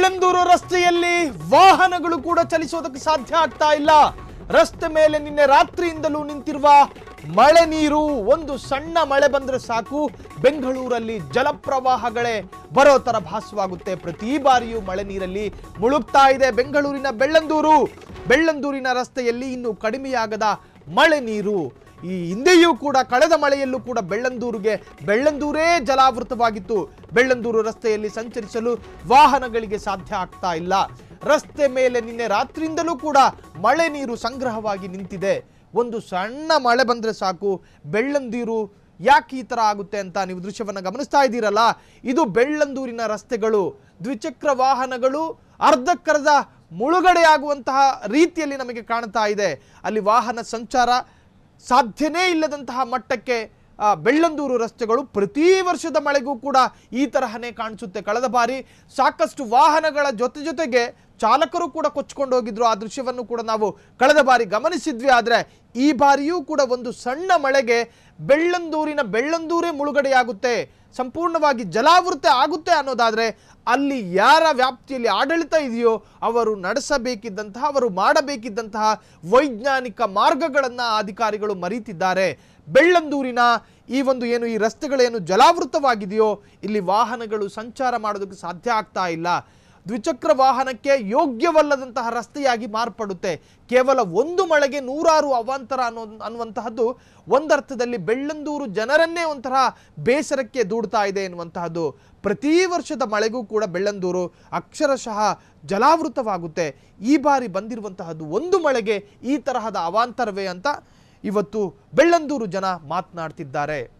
ಬೆಳ್ಳಂದೂರು ರಸ್ತೆಯಲ್ಲಿ ವಾಹನಗಳು ಕೂಡ ಚಲಿಸೋದಕ್ಕೆ ಸಾಧ್ಯ ಆಗ್ತಾ ಇಲ್ಲ ರಸ್ತೆ ಮೇಲೆ ನಿನ್ನೆ ರಾತ್ರಿಯಿಂದಲೂ ನಿಂತಿರುವ ಮಳೆ ನೀರು ಒಂದು ಸಣ್ಣ ಮಳೆ ಬಂದ್ರೆ ಸಾಕು ಬೆಂಗಳೂರಲ್ಲಿ ಜಲಪ್ರವಾಹಗಳೇ ಬರೋ ತರ ಭಾಸವಾಗುತ್ತೆ ಪ್ರತಿ ಬಾರಿಯೂ ಮಳೆ ನೀರಲ್ಲಿ ಮುಳುಗ್ತಾ ಇದೆ ಬೆಂಗಳೂರಿನ ಬೆಳ್ಳಂದೂರು ಬೆಳ್ಳಂದೂರಿನ ರಸ್ತೆಯಲ್ಲಿ ಇನ್ನು ಕಡಿಮೆಯಾಗದ ಮಳೆ ನೀರು ಈ ಹಿಂದೆಯೂ ಕೂಡ ಕಳೆದ ಮಳೆಯಲ್ಲೂ ಕೂಡ ಬೆಳ್ಳಂದೂರಿಗೆ ಬೆಳ್ಳಂದೂರೇ ಜಲಾವೃತವಾಗಿತ್ತು ಬೆಳ್ಳಂದೂರು ರಸ್ತೆಯಲ್ಲಿ ಸಂಚರಿಸಲು ವಾಹನಗಳಿಗೆ ಸಾಧ್ಯ ಆಗ್ತಾ ಇಲ್ಲ ರಸ್ತೆ ಮೇಲೆ ನಿನ್ನೆ ರಾತ್ರಿಯಿಂದಲೂ ಕೂಡ ಮಳೆ ನೀರು ಸಂಗ್ರಹವಾಗಿ ನಿಂತಿದೆ ಒಂದು ಸಣ್ಣ ಮಳೆ ಬಂದ್ರೆ ಸಾಕು ಬೆಳ್ಳಂದೂರು ಯಾಕೆ ಈ ತರ ಆಗುತ್ತೆ ಅಂತ ನೀವು ದೃಶ್ಯವನ್ನ ಗಮನಿಸ್ತಾ ಇದ್ದೀರಲ್ಲ ಇದು ಬೆಳ್ಳಂದೂರಿನ ರಸ್ತೆಗಳು ದ್ವಿಚಕ್ರ ವಾಹನಗಳು ಅರ್ಧಕ್ಕರ್ಧ ಮುಳುಗಡೆಯಾಗುವಂತಹ ರೀತಿಯಲ್ಲಿ ನಮಗೆ ಕಾಣ್ತಾ ಇದೆ ಅಲ್ಲಿ ವಾಹನ ಸಂಚಾರ ಸಾಧ್ಯನೇ ಇಲ್ಲದಂತಹ ಮಟ್ಟಕ್ಕೆ ಆ, ಬೆಳ್ಳಂದೂರು ರಸ್ತೆಗಳು ಪ್ರತಿ ವರ್ಷದ ಮಳೆಗೂ ಕೂಡ ಈ ತರಹನೇ ಕಾಣಿಸುತ್ತೆ ಕಳೆದ ಬಾರಿ ಸಾಕಷ್ಟು ವಾಹನಗಳ ಜೊತೆ ಜೊತೆಗೆ ಚಾಲಕರು ಕೂಡ ಕೊಚ್ಕೊಂಡು ಹೋಗಿದ್ರು ಆ ದೃಶ್ಯವನ್ನು ಕೂಡ ನಾವು ಕಳೆದ ಬಾರಿ ಗಮನಿಸಿದ್ವಿ ಆದರೆ ಈ ಬಾರಿಯೂ ಕೂಡ ಒಂದು ಸಣ್ಣ ಮಳೆಗೆ ಬೆಳ್ಳಂದೂರಿನ ಬೆಳ್ಳಂದೂರೇ ಮುಳುಗಡೆಯಾಗುತ್ತೆ ಸಂಪೂರ್ಣವಾಗಿ ಜಲಾವೃತ ಆಗುತ್ತೆ ಅನ್ನೋದಾದ್ರೆ ಅಲ್ಲಿ ಯಾರ ವ್ಯಾಪ್ತಿಯಲ್ಲಿ ಆಡಳಿತ ಇದೆಯೋ ಅವರು ನಡೆಸಬೇಕಿದ್ದಂತಹ ಅವರು ಮಾಡಬೇಕಿದ್ದಂತಹ ವೈಜ್ಞಾನಿಕ ಮಾರ್ಗಗಳನ್ನ ಅಧಿಕಾರಿಗಳು ಮರೀತಿದ್ದಾರೆ ಬೆಳ್ಳಂದೂರಿನ ಈ ಒಂದು ಏನು ಈ ರಸ್ತೆಗಳೇನು ಜಲಾವೃತವಾಗಿದೆಯೋ ಇಲ್ಲಿ ವಾಹನಗಳು ಸಂಚಾರ ಮಾಡೋದಕ್ಕೆ ಸಾಧ್ಯ ಆಗ್ತಾ ಇಲ್ಲ ದ್ವಿಚಕ್ರ ವಾಹನಕ್ಕೆ ಯೋಗ್ಯವಲ್ಲದಂತಹ ರಸ್ತೆಯಾಗಿ ಮಾರ್ಪಡುತ್ತೆ ಕೇವಲ ಒಂದು ಮಳೆಗೆ ನೂರಾರು ಅವಾಂತರ ಅನ್ನೋ ಅನ್ನುವಂತಹದ್ದು ಒಂದರ್ಥದಲ್ಲಿ ಬೆಳ್ಳಂದೂರು ಜನರನ್ನೇ ಒಂಥರ ಬೇಸರಕ್ಕೆ ದೂಡ್ತಾ ಇದೆ ಎನ್ನುವಂತಹದ್ದು ಪ್ರತಿ ವರ್ಷದ ಮಳೆಗೂ ಕೂಡ ಬೆಳ್ಳಂದೂರು ಅಕ್ಷರಶಃ ಜಲಾವೃತವಾಗುತ್ತೆ ಈ ಬಾರಿ ಬಂದಿರುವಂತಹದ್ದು ಒಂದು ಮಳೆಗೆ ಈ ತರಹದ ಅವಾಂತರವೇ ಅಂತ ಇವತ್ತು ಬೆಳ್ಳಂದೂರು ಜನ ಮಾತನಾಡ್ತಿದ್ದಾರೆ